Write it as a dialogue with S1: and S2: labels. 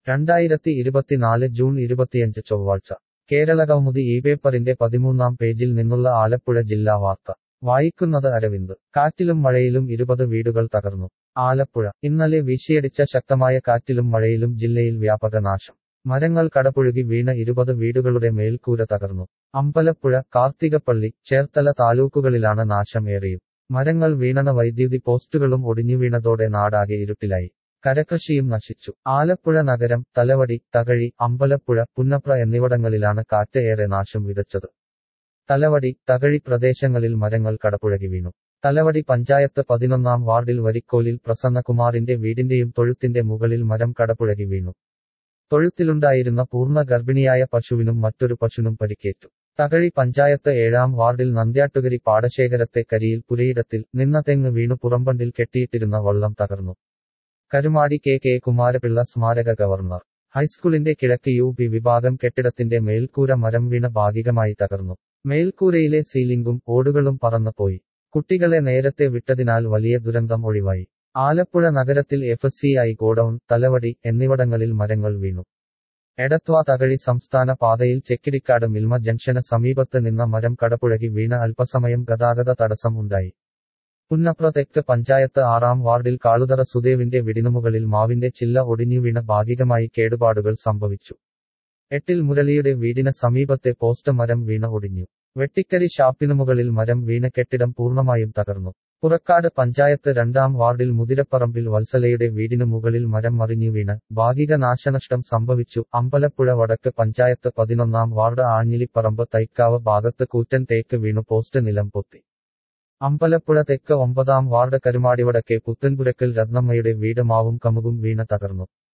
S1: രണ്ടായിരത്തി ഇരുപത്തിനാല് ജൂൺ ഇരുപത്തിയഞ്ച് ചൊവ്വാഴ്ച കേരള കൗമുദി ഈ പേപ്പറിന്റെ പതിമൂന്നാം പേജിൽ നിന്നുള്ള ആലപ്പുഴ ജില്ലാ വാർത്ത വായിക്കുന്നത് അരവിന്ദ് കാറ്റിലും മഴയിലും ഇരുപത് വീടുകൾ തകർന്നു ആലപ്പുഴ ഇന്നലെ വീശിയടിച്ച ശക്തമായ കാറ്റിലും മഴയിലും ജില്ലയിൽ വ്യാപക നാശം മരങ്ങൾ കടപുഴുകി വീണ ഇരുപത് വീടുകളുടെ മേൽക്കൂര തകർന്നു അമ്പലപ്പുഴ കാർത്തികപ്പള്ളി ചേർത്തല താലൂക്കുകളിലാണ് നാശം ഏറിയും മരങ്ങൾ വീണണ വൈദ്യുതി പോസ്റ്റുകളും ഒടിഞ്ഞു വീണതോടെ നാടാകെ ഇരുട്ടിലായി കരകൃഷിയും നശിച്ചു ആലപ്പുഴ നഗരം തലവടി തകഴി അമ്പലപ്പുഴ പുന്നപ്ര എന്നിവിടങ്ങളിലാണ് കാറ്റ് ഏറെ നാശം വിതച്ചത് തലവടി തകഴി പ്രദേശങ്ങളിൽ മരങ്ങൾ കടപുഴകി വീണു തലവടി പഞ്ചായത്ത് പതിനൊന്നാം വാർഡിൽ വരിക്കോലിൽ പ്രസന്നകുമാറിന്റെ വീടിന്റെയും തൊഴുത്തിന്റെ മുകളിൽ മരം കടപുഴകി വീണു തൊഴുത്തിലുണ്ടായിരുന്ന പൂർണ്ണ ഗർഭിണിയായ പശുവിനും മറ്റൊരു പശുവിനും പരിക്കേറ്റു തകഴി പഞ്ചായത്ത് ഏഴാം വാർഡിൽ നന്ദ്യാട്ടുകരി പാടശേഖരത്തെ കരിയിൽ പുരയിടത്തിൽ നിന്ന തെങ്ങ് വീണു പുറമ്പണ്ടിൽ കെട്ടിയിട്ടിരുന്ന വള്ളം തകർന്നു കരുമാടി കെ കെ കുമാരപിള്ള സ്മാരക ഗവർണർ ഹൈസ്കൂളിന്റെ കിഴക്ക് യു പി വിഭാഗം കെട്ടിടത്തിന്റെ മേൽക്കൂര മരം വീണ ഭാഗികമായി തകർന്നു മേൽക്കൂരയിലെ സീലിംഗും ഓടുകളും പറന്നുപോയി കുട്ടികളെ നേരത്തെ വിട്ടതിനാൽ വലിയ ദുരന്തം ഒഴിവായി ആലപ്പുഴ നഗരത്തിൽ F C I godown Thalavady എന്നിവിടങ്ങളിൽ മരങ്ങൾ വീണു എടത്വ തകഴി സംസ്ഥാന പാതയിൽ ചെക്കിടിക്കാട് മിൽമ ജംഗ്ഷന് സമീപത്ത് നിന്ന മരം കടപുഴകി വീണ അല്പസമയം ഗതാഗത തടസ്സം ഉണ്ടായി പുന്നപ്ര തെക്ക് പഞ്ചായത്ത് ആറാം വാർഡിൽ കാളുതറ സുദേവിന്റെ വിടിനുമുകളിൽ മാവിന്റെ ചില്ല ഒടിഞ്ഞു വീണ ഭാഗികമായി കേടുപാടുകൾ സംഭവിച്ചു എട്ടിൽ മുരളിയുടെ വീടിന് സമീപത്തെ പോസ്റ്റ് മരം വീണ ഒടിഞ്ഞു വെട്ടിക്കരി ഷാപ്പിനു മുകളിൽ മരം വീണ കെട്ടിടം പൂർണ്ണമായും തകർന്നു പുറക്കാട് പഞ്ചായത്ത് രണ്ടാം വാർഡിൽ മുതിരപ്പറമ്പിൽ വത്സലയുടെ വീടിനു മുകളിൽ മരം മറിഞ്ഞു വീണ് ഭാഗിക നാശനഷ്ടം സംഭവിച്ചു അമ്പലപ്പുഴ വടക്ക് പഞ്ചായത്ത് പതിനൊന്നാം വാർഡ് ആഞ്ഞിലിപ്പറമ്പ് തൈക്കാവ് ഭാഗത്ത് കൂറ്റൻ തേക്ക് വീണു പോസ്റ്റ് നിലം പൊത്തി അമ്പലപ്പുഴ തെക്ക് ഒമ്പതാം വാർഡ് കരുമാടിവടക്കെ പുത്തൻപുരക്കൽ രത്നമ്മയുടെ വീട് മാവും കമുകും വീണ തകർന്നു